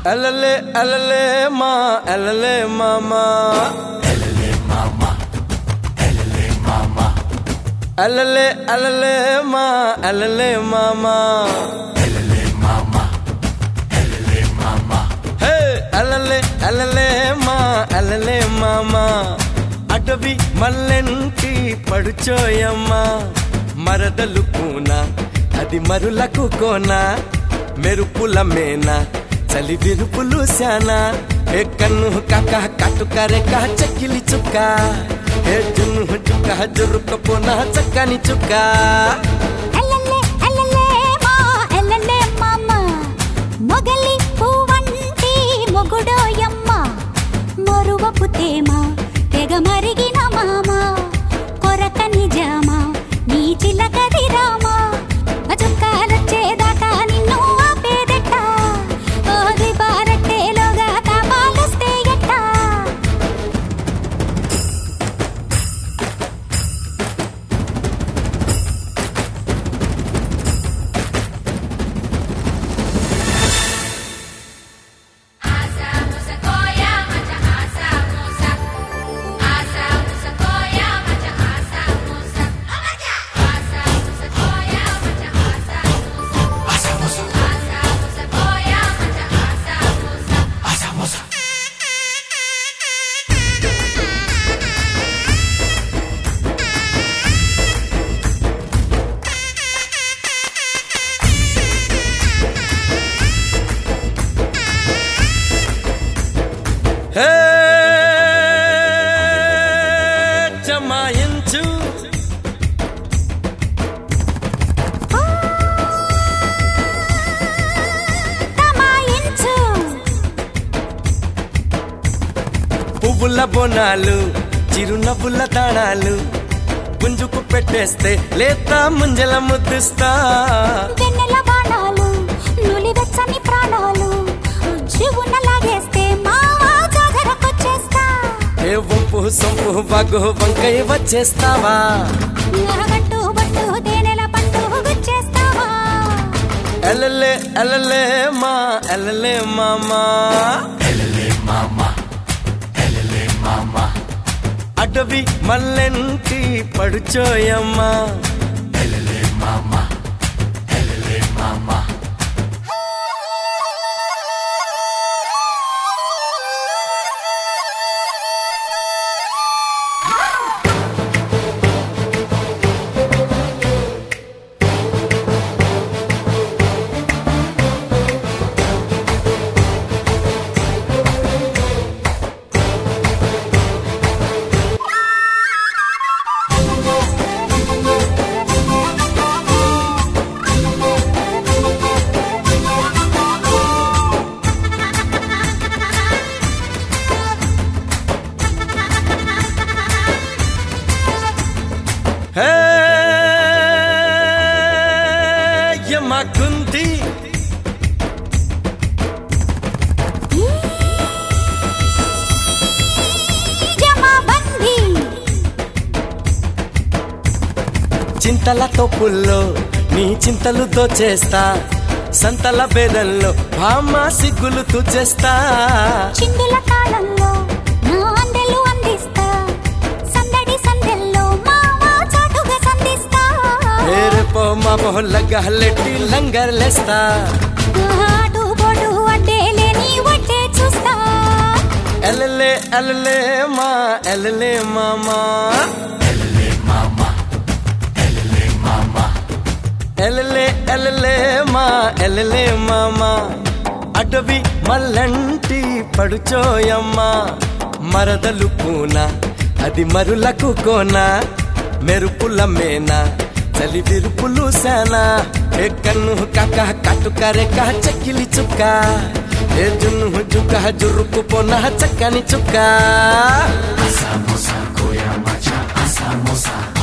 అలలే అలలే మా అలలే మామా అలలే అలలే మా అలలే మామా హే అలలే అలలే మా అలలే మామా అటవి మల్లెంటి పడుచోయమ్మా మరదలు కూన అది మరులకు కోన మెరుపుల మేన చలి విరుపులు శానా ఏ కన్ను కాక కాటుకరే కా చక్కిలి చుక్క ఏ జున్ను చుక్క జురుకపోన చక్కని చుక్క అల్లల్లే అల్లల్లే మా అల్లల్లే మామ మొగలి పువ్వంటి మొగుడోయమ్మ మరువపు తేమ తెగ మరిగిన మామ కొరక నిజామ నీ చిలకది రామ చుక్కాలొచ్చేదాకా నిన్ను ఆపేదెట్ట ఓది బారట్టేలోగా తాపాలొస్తే ఎట్టా Asa musa koya maca asa musa Asa musa koya maca asa musa Asa musa koya maca asa musa Asa musa Asa musa koya maca asa musa హే జమాయించు తమాయించు పువ్వుల బోనాలు చిరునవ్వుల తాళాలు గుంజుకు పెట్టేస్తే లేత ముంజల ముద్దిస్తా వెన్నెల బాణాలు నులివెచ్చని ప్రాణాలు జీవున లాగేస్తే మావా జాగరకొచ్చేస్తా ఏ వంపు సొంపు బాగు వంకై వచ్చేస్తావా గట్టు బట్టు తేనెల పట్టు గుచ్చేస్తావా ఎలలే ఎలలే మా ఎలలే మామా అటవి మల్లెంటి పడుచోయమ్మా హే యమ్మ కుంతి జమాబందీ చింతల తోపుల్లో నీ చింతలు దోచేస్తా సంతల బేదల్లో భామ సిగ్గులు తుచేస్తా చిందుల కాలంలో నా అందెలు అందిస్తా సందడి సందెల్లో మావా చాటుగా సంధిస్తా ఏరేపో మా బొహల్లగా లెట్టి లంగర్లేస్తా ఆటు బొడు అడ్డే లేని వడ్డే చూస్తా ఎలలే ఎలలే మా ఎలలే మామా ఎలలే ఎలలే మా ఎలలే మామా అటవి మల్లంటి పడుచోయమ్మా మరదలు పూన అది మరులకు కోన మెరుపుల మేన చలి విరుపులు శానా ఏ కన్ను కాక కాటుకరే కా చక్కిలి చుక్క ఏ జున్ను జుక్క జురుకు పోన చక్కని చుక్క Asa musa koya macha asa musa